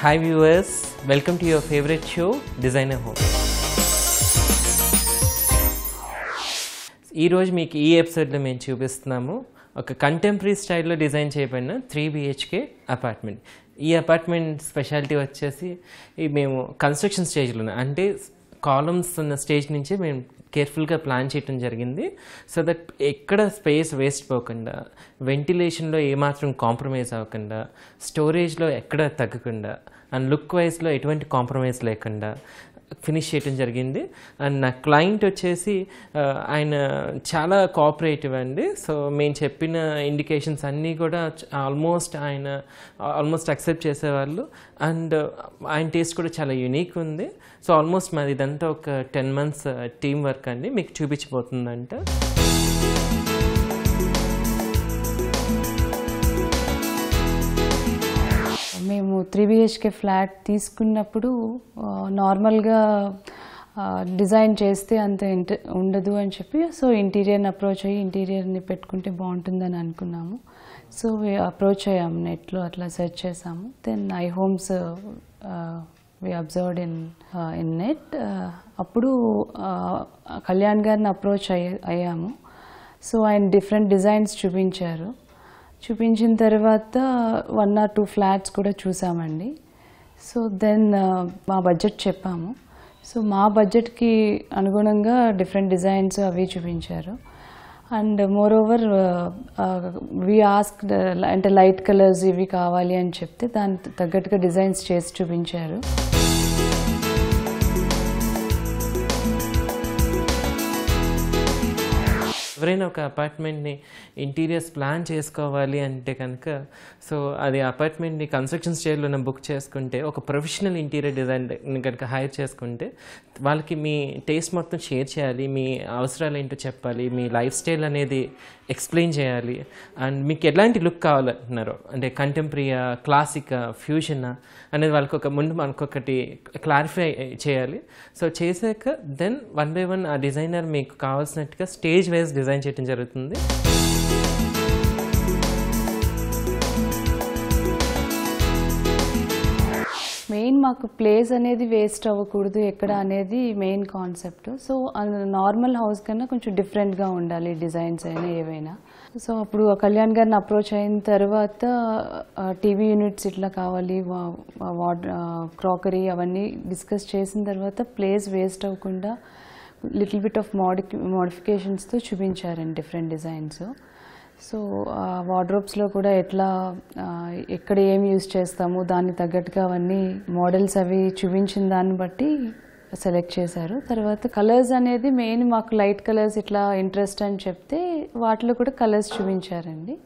hi viewers welcome to your favourite show designer home ఈరోజు మీకు ఈ ఎపిసోడ్లో మేము చూపిస్తున్నాము ఒక కంటెంపరీ స్టైల్లో డిజైన్ చేయబడిన త్రీ బిహెచ్కే అపార్ట్మెంట్ ఈ అపార్ట్మెంట్ స్పెషాలిటీ వచ్చేసి ఈ మేము కన్స్ట్రక్షన్ స్టేజ్లో ఉన్నాం అంటే కాలమ్స్ ఉన్న స్టేజ్ నుంచి మేము కేర్ఫుల్గా ప్లాన్ చేయడం జరిగింది సో దట్ ఎక్కడ స్పేస్ వేస్ట్ పోకుండా వెంటిలేషన్లో ఏమాత్రం కాంప్రమైజ్ అవ్వకుండా స్టోరేజ్లో ఎక్కడ తగ్గకుండా అండ్ లుక్ వైజ్లో ఎటువంటి కాంప్రమైజ్ లేకుండా ఫినిష్ చేయడం జరిగింది అండ్ నా క్లయింట్ వచ్చేసి ఆ, ఆయన చాలా కోఆపరేటివ్ అండి సో మేము చెప్పిన ఇండికేషన్స్ అన్నీ కూడా ఆల్మోస్ట్ ఆయన ఆల్మోస్ట్ అక్సెప్ట్ చేసేవాళ్ళు అండ్ ఆయన టేస్ట్ కూడా చాలా యూనిక్ ఉంది సో ఆల్మోస్ట్ మాది ఇదంతా ఒక టెన్ మంత్స్ టీం వర్క్ అండి మీకు చూపించబోతుందంట మేము త్రీ బిహెచ్కే ఫ్లాట్ తీసుకున్నప్పుడు ఆ, నార్మల్గా ఆ, డిజైన్ చేస్తే అంత ఇంట ఉండదు అని చెప్పి సో ఇంటీరియర్ని అప్రోచ్ అయ్యి ఇంటీరియర్ని పెట్టుకుంటే బాగుంటుందని అనుకున్నాము సో అప్రోచ్ అయ్యాము నెట్లో అట్లా సెర్చ్ చేసాము then I homes we observed in in net అప్పుడు ఆ, కళ్యాణ్ గారిని అప్రోచ్ అయ్యా అయ్యాము సో ఆయన డిఫరెంట్ డిజైన్స్ చూపించారు చూపించిన తర్వాత వన్ ఆర్ టూ ఫ్లాట్స్ కూడా చూసామండి సో దెన్ మా బడ్జెట్ చెప్పాము సో మా బడ్జెట్కి అనుగుణంగా డిఫరెంట్ డిజైన్స్ అవి చూపించారు and more over we ask అంటే లైట్ కలర్స్ ఇవి కావాలి అని చెప్తే దానికి తగ్గట్టుగా డిజైన్స్ చేసి చూపించారు ఎవరైనా ఒక అపార్ట్మెంట్ని ఇంటీరియర్స్ ప్లాన్ చేసుకోవాలి అంటే కనుక సో అది అపార్ట్మెంట్ని కన్స్ట్రక్షన్ స్టేజ్లోనే బుక్ చేసుకుంటే ఒక ప్రొఫెషనల్ ఇంటీరియర్ డిజైన్ కనుక హైర్ చేసుకుంటే వాళ్ళకి మీ టేస్ట్ మొత్తం షేర్ చేయాలి మీ అవసరాలు ఏంటో చెప్పాలి మీ లైఫ్ స్టైల్ అనేది ఎక్స్ప్లెయిన్ చేయాలి అండ్ మీకు ఎలాంటి లుక్ కావాలంటున్నారో అంటే కంటెంపరీయా క్లాసికా ఫ్యూజనా అనేది వాళ్ళకి ఒక ముందు మనకు ఒకటి క్లారిఫై చేయాలి సో చేశాక దెన్ వన్ బై వన్ ఆ డిజైనర్ మీకు కావాల్సినట్టుగా స్టేజ్ వైజ్ డిజైన్ చేయడం జరుగుతుంది మెయిన్ మాకు ప్లేస్ అనేది వేస్ట్ అవ్వకూడదు ఎక్కడ అనేది main concept so normal house కన్నా కొంచెం డిఫరెంట్గా ఉండాలి డిజైన్స్ అయినా ఏవైనా సో అప్పుడు ఆ కళ్యాణ్ గారిని అప్రోచ్ అయిన తర్వాత టీవీ యూనిట్స్ ఇట్లా కావాలి వాడ్ క్రాకరీ అవన్నీ డిస్కస్ చేసిన తర్వాత ప్లేస్ వేస్ట్ అవ్వకుండా లిటిల్ బిట్ ఆఫ్ మోడి మోడిఫికేషన్స్తో చూపించారండి డిఫరెంట్ డిజైన్స్ సో వార్డ్రోబ్స్లో కూడా ఎట్లా ఆ, ఎక్కడ ఏం యూజ్ చేస్తాము దానికి తగ్గట్టుగా అవన్నీ మోడల్స్ అవి చూపించిన దాన్ని బట్టి సెలెక్ట్ చేశారు తర్వాత కలర్స్ అనేది మెయిన్ మాకు లైట్ కలర్స్ ఇట్లా ఇంట్రెస్ట్ అని చెప్తే వాటిలో కూడా కలర్స్ చూపించారండి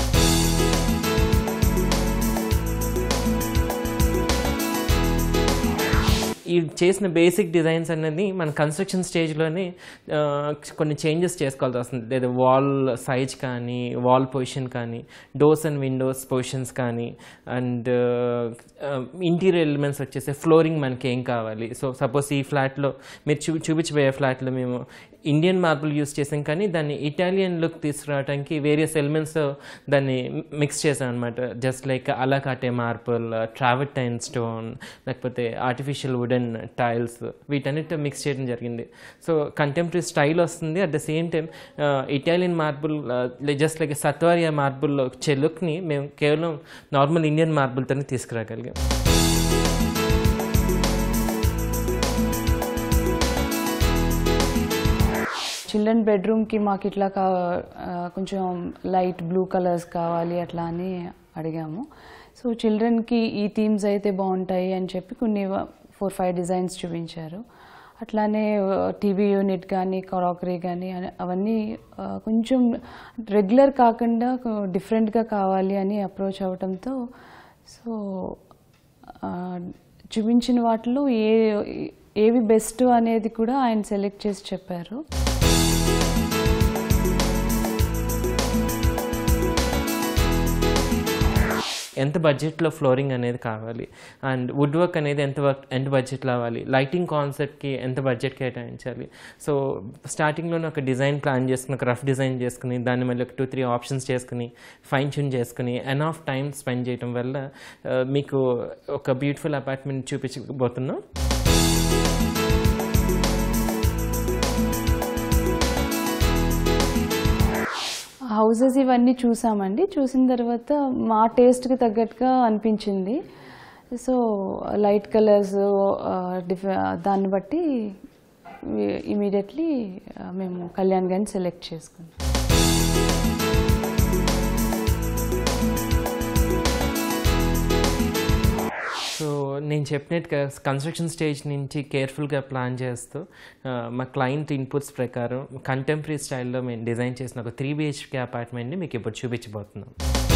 ఈ చేసిన బేసిక్ డిజైన్స్ అనేది మన కన్స్ట్రక్షన్ స్టేజ్లోనే ఆ, కొన్ని చేంజెస్ చేసుకోవాల్సి వస్తుంది లేదా వాల్ సైజ్ కానీ వాల్ పొజిషన్ కానీ డోర్స్ అండ్ విండోస్ పొజిషన్స్ కానీ అండ్ ఇంటీరియర్ ఎలిమెంట్స్ వచ్చేసి ఫ్లోరింగ్ మనకి ఏం కావాలి సో సపోజ్ ఈ ఫ్లాట్లో మీరు చూ చూపించబోయే ఫ్లాట్లో మేము ఇండియన్ మార్బుల్ యూస్ చేసాం కానీ దాన్ని ఇటాలియన్ లుక్ తీసుకురావడానికి వేరియస్ ఎలిమెంట్స్ దాన్ని మిక్స్ చేసాం అనమాట జస్ట్ లైక్ అలాకాటే మార్బుల్ ట్రావెటైన్ స్టోన్ లేకపోతే ఆర్టిఫిషియల్ వుడెన్ టైల్స్ వీటన్నిటితో మిక్స్ చేయడం జరిగింది సో కంటెంపరీ స్టైల్ వస్తుంది at the same time Italian marble just like సత్వారియా మార్బుల్లో వచ్చే లుక్ని మేము కేవలం నార్మల్ ఇండియన్ మార్బుల్తోనే తీసుకురాగలిగాం చిల్డ్రన్ బెడ్రూమ్కి మాకు ఇట్లా కా ఆ, కొంచెం లైట్ బ్లూ కలర్స్ కావాలి అట్లా అని అడిగాము సో చిల్డ్రన్కి ఈ థీమ్స్ అయితే బాగుంటాయి అని చెప్పి కొన్ని ఫోర్ ఫైవ్ డిజైన్స్ చూపించారు అట్లానే టీవీ యూనిట్ కానీ క్రాకరీ కానీ అని అవన్నీ ఆ, కొంచెం రెగ్యులర్ కాకుండా డిఫరెంట్గా కావాలి అని అప్రోచ్ అవ్వటంతో సో ఆ, చూపించిన వాటిలో ఏ ఏవి బెస్ట్ అనేది కూడా ఆయన సెలెక్ట్ చేసి చెప్పారు ఎంత బడ్జెట్లో ఫ్లోరింగ్ అనేది కావాలి అండ్ వుడ్ వర్క్ అనేది ఎంత వర్క్ ఎంత బడ్జెట్లో అవ్వాలి లైటింగ్ కాన్సెప్ట్కి ఎంత బడ్జెట్ కేటాయించాలి సో స్టార్టింగ్లోనే ఒక డిజైన్ ప్లాన్ చేసుకుని ఒక రఫ్ డిజైన్ చేసుకుని దాన్ని మళ్ళీ ఒక టూ త్రీ ఆప్షన్స్ చేసుకుని ఫైన్ ట్యూన్ చేసుకుని ఎన్ ఆఫ్ టైం స్పెండ్ చేయడం వల్ల ఆ, మీకు ఒక బ్యూటిఫుల్ అపార్ట్మెంట్ చూపించబోతున్నాం హౌసెస్ ఇవన్నీ చూసామండి చూసిన తర్వాత మా టేస్ట్కి తగ్గట్టుగా అనిపించింది సో లైట్ కలర్స్ డిఫ దాన్ని బట్టి ఇమీడియట్లీ మేము కళ్యాణ్ గారిని సెలెక్ట్ చేసుకున్నాం సో నేను చెప్పినట్టుగా కన్స్ట్రక్షన్ స్టేజ్ నుంచి కేర్ఫుల్గా ప్లాన్ చేస్తూ ఆ, మా క్లయింట్ ఇన్పుట్స్ ప్రకారం కంటెంపరీ స్టైల్లో మేము డిజైన్ చేసిన ఒక త్రీ బిహెచ్కే అపార్ట్మెంట్ని మీకు ఇప్పుడు చూపించబోతున్నాం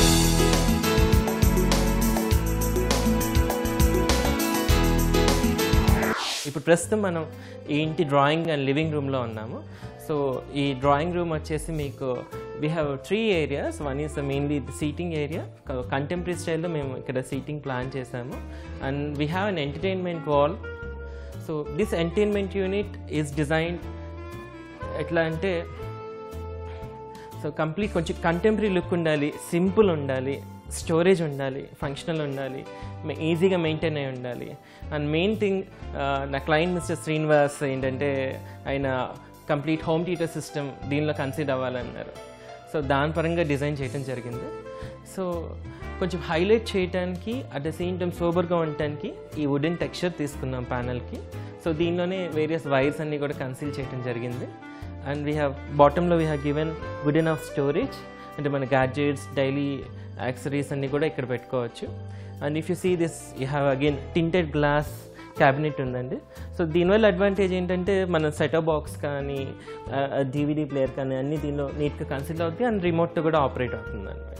ఇప్పుడు ప్రస్తుతం మనం ఈ ఇంటి డ్రాయింగ్ అండ్ లివింగ్ రూమ్లో ఉన్నాము సో ఈ డ్రాయింగ్ రూమ్ వచ్చేసి మీకు we have three areas one is mainly seating area contemporary స్టైల్లో మేము ఇక్కడ సీటింగ్ ప్లాన్ చేసాము and we have an entertainment wall so this entertainment unit is designed ఎట్లా అంటే సో కంప్లీట్ కొంచెం కంటెంపరీ లుక్ ఉండాలి సింపుల్ ఉండాలి స్టోరేజ్ ఉండాలి ఫంక్షనల్ ఉండాలి ఈజీగా మెయింటైన్ అయి ఉండాలి అండ్ మెయిన్ థింగ్ నా క్లయింట్ మిస్టర్ శ్రీనివాస్ ఏంటంటే ఆయన కంప్లీట్ హోమ్ థియేటర్ సిస్టమ్ దీనిలో కన్సిడర్ అవ్వాలన్నారు సో దాని పరంగా డిజైన్ చేయడం జరిగింది సో కొంచెం హైలైట్ చేయడానికి అట్ ద సేమ్ టైం సోబర్గా ఉండటానికి ఈ వుడెన్ టెక్స్చర్ తీసుకున్నాం ప్యానల్కి సో దీనిలోనే వేరియస్ వైర్స్ అన్నీ కూడా కన్సీల్ చేయడం జరిగింది అండ్ వీ హ్యావ్ బాటంలో we have given good enough storage అంటే మన గ్యాడ్జెట్స్ డైలీ యాక్సరీస్ అన్నీ కూడా ఇక్కడ పెట్టుకోవచ్చు and if you see this you have again tinted glass cabinet ఉందండి సో దీనివల్ల అడ్వాంటేజ్ ఏంటంటే మన సెటప్ బాక్స్ కానీ డివిడీ ప్లేయర్ కానీ అన్నీ దీనిలో నీట్గా కన్సిడర్ అవుతుంది అండ్ రిమోట్తో కూడా ఆపరేట్ అవుతుంది అనమాట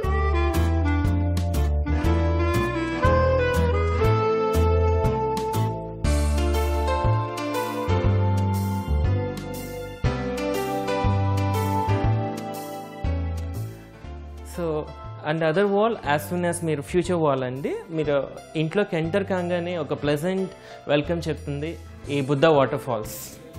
so and other wall as soon as మీరు ఫ్యూచర్ వాల్ అండి మీరు ఇంట్లోకి ఎంటర్ కాగానే ఒక ప్లెజెంట్ వెల్కమ్ చెప్తుంది ఈ బుద్ధ వాటర్ ఫాల్స్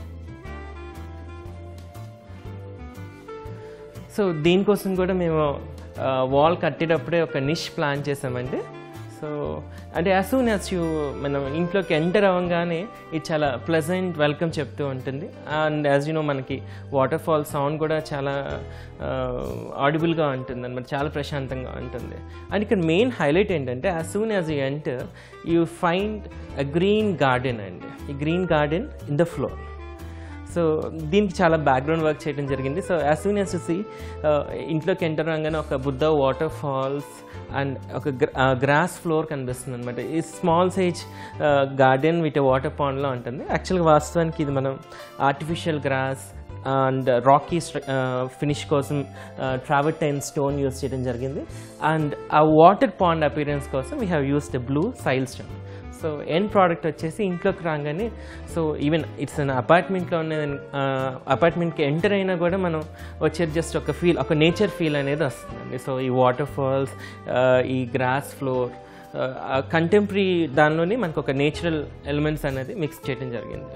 సో దీనికోసం కూడా మేము వాల్ కట్టేటప్పుడే ఒక నిష్ ప్లాన్ చేసామండి సో అంటే యాజ్ సూన్ యాజ్ యూ మనం ఇంట్లోకి ఎంటర్ అవ్వగానే ఇది చాలా ప్లెజెంట్ వెల్కమ్ చెప్తూ ఉంటుంది అండ్ యాజ్ యూ నో మనకి వాటర్ ఫాల్ సౌండ్ కూడా చాలా ఆడిబుల్గా ఉంటుంది అనమాట చాలా ప్రశాంతంగా ఉంటుంది అండ్ ఇక్కడ మెయిన్ హైలైట్ ఏంటంటే as soon as you enter you find a green garden అండి ఈ green garden in the floor so దీనికి చాలా బ్యాక్గ్రౌండ్ వర్క్ చేయడం జరిగింది so as soon as see ఇంట్లోకి ఎంటర్ రాగానే ఒక బుద్ధ వాటర్ ఫాల్స్ అండ్ ఒక గ్రాస్ ఫ్లోర్ కనిపిస్తుంది అనమాట ఈ small size garden with water పాండ్లో ఉంటుంది యాక్చువల్గా వాస్తవానికి ఇది మనం artificial grass and rocky finish కోసం ట్రావెటైన్ స్టోన్ యూస్ చేయడం జరిగింది అండ్ ఆ వాటర్ పాండ్ అపీరెన్స్ కోసం we have use the blue సైల్ స్టోన్ సో ఎండ్ ప్రోడక్ట్ వచ్చేసి ఇంట్లోకి రాగానే సో ఈవెన్ ఇట్స్ అన్ అపార్ట్మెంట్లో ఉన్న అపార్ట్మెంట్కి ఎంటర్ అయినా కూడా మనం వచ్చేది జస్ట్ ఒక ఫీల్ ఒక నేచర్ ఫీల్ అనేది వస్తుందండి సో ఈ వాటర్ ఫాల్స్ ఈ గ్రాస్ ఫ్లోర్ కంటెంపరీ దానిలోనే మనకు ఒక నేచురల్ ఎలిమెంట్స్ అనేది మిక్స్ చేయడం జరిగింది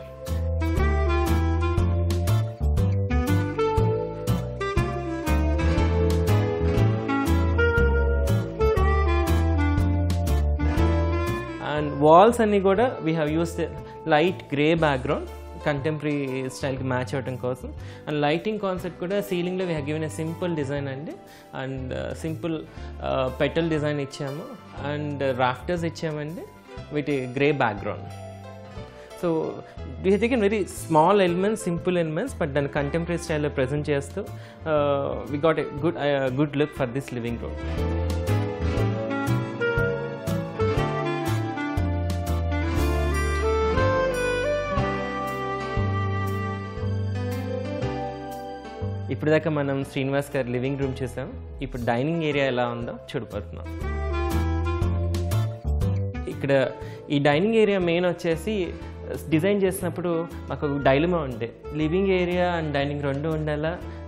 అండ్ వాల్స్ అన్నీ కూడా we have used light grey background contemporary స్టైల్కి మ్యాచ్ అవ్వడం కోసం అండ్ లైటింగ్ కాన్సెప్ట్ కూడా సీలింగ్లో we have given a simple design అండి అండ్ సింపుల్ పెటల్ డిజైన్ ఇచ్చాము అండ్ రాఫ్టర్స్ ఇచ్చామండి with grey background so we have taken very small elements simple elements but దాన్ని contemporary స్టైల్లో ప్రజెంట్ చేస్తూ we got a good good look for this living room ఇప్పుడు దాకా మనం శ్రీనివాస్ గారి living room చూసాం ఇప్పుడు డైనింగ్ ఏరియా ఎలా ఉందో చూడిపోతున్నాం ఇక్కడ ఈ డైనింగ్ ఏరియా మెయిన్ వచ్చేసి డిజైన్ చేసినప్పుడు మాకు ఒక డైలమా ఉండే లివింగ్ ఏరియా అండ్ డైనింగ్ రెండు ఉండాలా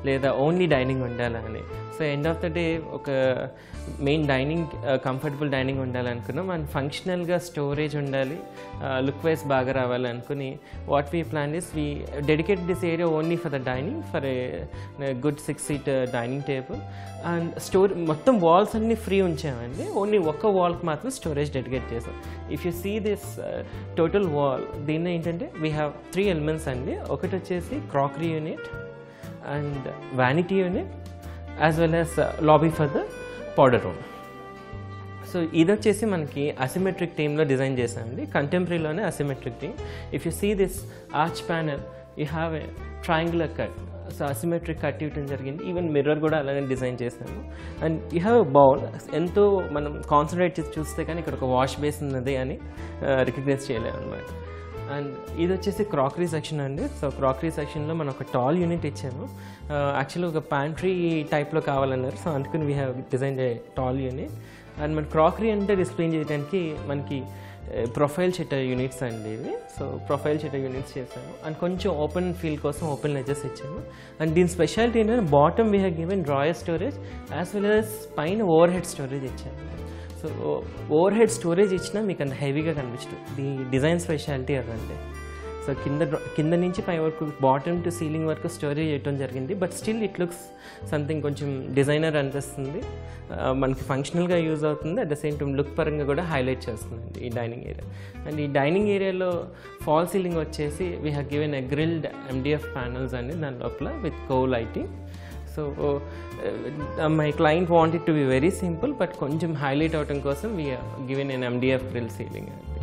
లేదా ఓన్లీ డైనింగ్ ఉండాలా అని so end of the day ఒక మెయిన్ డైనింగ్ కంఫర్టబుల్ డైనింగ్ ఉండాలనుకున్నాం అండ్ ఫంక్షనల్గా స్టోరేజ్ ఉండాలి లుక్ వైజ్ బాగా రావాలి అనుకుని what we plan is we dedicate this area only for the dining for a good six seat dining table and store మొత్తం walls అన్ని free ఉంచామండి only ఒక్క వాల్కి మాత్రం స్టోరేజ్ డెడికేట్ చేసాం if you see this total wall దీన్ని ఏంటంటే we have three elements అండి ఒకటి వచ్చేసి crockery unit and vanity unit as well as lobby for the powder room so ఇది వచ్చేసి మనకి అసిమెట్రిక్ టీమ్లో డిజైన్ చేసామండి కంటెంపరీలోనే asymmetric theme if you see this arch panel you have a triangular cut so asymmetric cut ఇవ్వడం జరిగింది even mirror కూడా అలాగే డిజైన్ చేసాము అండ్ యూ హ్యావ్ బౌల్ ఎంతో మనం కాన్సన్ట్రేట్ చేసి చూస్తే కానీ ఇక్కడ ఒక వాష్ బేస్ ఉన్నది అని రికగ్నైజ్ చేయలేము అనమాట అండ్ ఇది వచ్చేసి క్రాకరీ సెక్షన్ అండి సో క్రాకరీ సెక్షన్లో మనం ఒక టాల్ యూనిట్ ఇచ్చాము యాక్చువల్లీ ఒక ప్యాంట్రీ టైప్లో కావాలన్నారు సో అందుకని we have design a tall unit and మన క్రాకరీ అంటే డిస్ప్లే చేయడానికి మనకి ప్రొఫైల్ షెటర్ యూనిట్స్ అండి ఇవి సో ప్రొఫైల్ షెటర్ యూనిట్స్ చేశాము అండ్ కొంచెం ఓపెన్ ఫీల్ కోసం ఓపెన్ లెజెస్ ఇచ్చాము అండ్ దీని స్పెషాలిటీ ఏంటంటే bottom we have given drawer storage as well as పైన ఓవర్ హెడ్ స్టోరేజ్ ఇచ్చాము సో ఓవర్ హెడ్ స్టోరేజ్ ఇచ్చినా మీకు అంత హెవీగా కనిపించదు దీ డిజైన్ స్పెషాలిటీ అదండి సో కింద డ్ర- కింద నుంచి పై వరకు బాటమ్ టు సీలింగ్ వరకు స్టోరేజ్ చేయడం జరిగింది but still it looks something కొంచెం డిజైనర్ అనిపిస్తుంది ఆ, మనకి ఫంక్షనల్గా యూజ్ అవుతుంది at the same time look పరంగా కూడా హైలైట్ చేస్తుంది ఈ డైనింగ్ ఏరియా అండ్ ఈ డైనింగ్ ఏరియాలో ఫాల్ సీలింగ్ వచ్చేసి we have given a grilled MDF panels అండి దాని లోపల with cove lighting so my client wanted to be very simple but కొంచెం హైలైట్ అవడం కోసం we given an MDF grill ceiling అండి